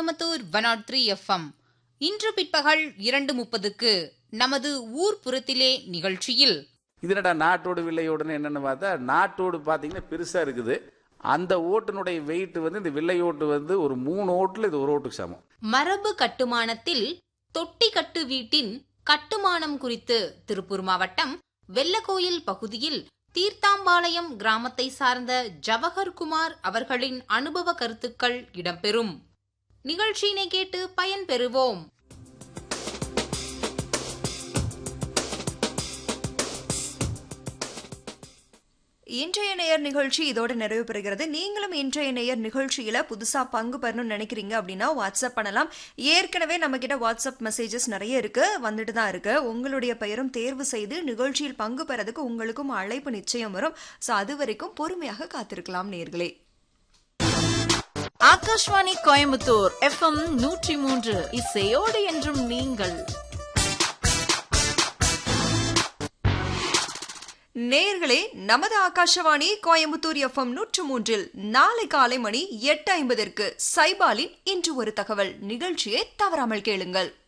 Coimbatore one naught three FM இன்று பிற்பகல் இரண்டு முப்பதுக்கு நமது ஊர்ப்புறத்திலே நிகழ்ச்சியில் இதனடா நாட்டோடு வில்லையோடுன்னு என்னன்னு பார்த்தா நாட்டோடு பார்த்தீங்கன்னா பெருசாக இருக்குது அந்த ஓட்டினுடைய வெயிட் வந்து இந்த வில்லை ஓட்டு வந்து ஒரு மூணு ஓட்டில் இது ஒரு ஓட்டுக்கு சமம் மரபு கட்டுமானத்தில் தொட்டி கட்டு வீட்டின் கட்டுமானம் குறித்து திருப்பூர் மாவட்டம் வெள்ளக்கோயில் பகுதியில் தீர்த்தாம்பாளையம் கிராமத்தை சார்ந்த ஜவஹர் குமார் அவர்களின் அனுபவ கருத்துக்கள் இடம்பெறும் நிகழ்ச்சியினை கேட்டு பயன்பெறுவோம் இன்றைய நேயர் நிகழ்ச்சி இதோட நிறைவு பெறுகிறது நீங்களும் இன்றைய நேயர் நிகழ்ச்சியில புதுசா பங்கு பெறணும்னு நினைக்கிறீங்க அப்படின்னா வாட்ஸ்அப் பண்ணலாம் ஏற்கனவே நம்ம கிட்ட வாட்ஸ்அப் மெசேஜஸ் நிறைய இருக்கு வந்துட்டு தான் இருக்கு உங்களுடைய பெயரும் தேர்வு செய்து நிகழ்ச்சியில் பங்கு பெறதுக்கு உங்களுக்கும் அழைப்பு நிச்சயம் வரும் ஸோ அது வரைக்கும் பொறுமையாக காத்திருக்கலாம் நேர்களே ஆகாஷ்வாணி கோயம்புத்தூர் எஃப்எம் நூற்றி மூன்று இசையோடு என்றும் நீங்கள் நேர்களே நமது ஆகாஷவாணி கோயம்புத்தூர் எஃப்எம் நூற்று மூன்றில் நாளை காலை மணி எட்டு ஐம்பதற்கு சைபாலின் இன்று ஒரு தகவல் நிகழ்ச்சியை தவறாமல் கேளுங்கள்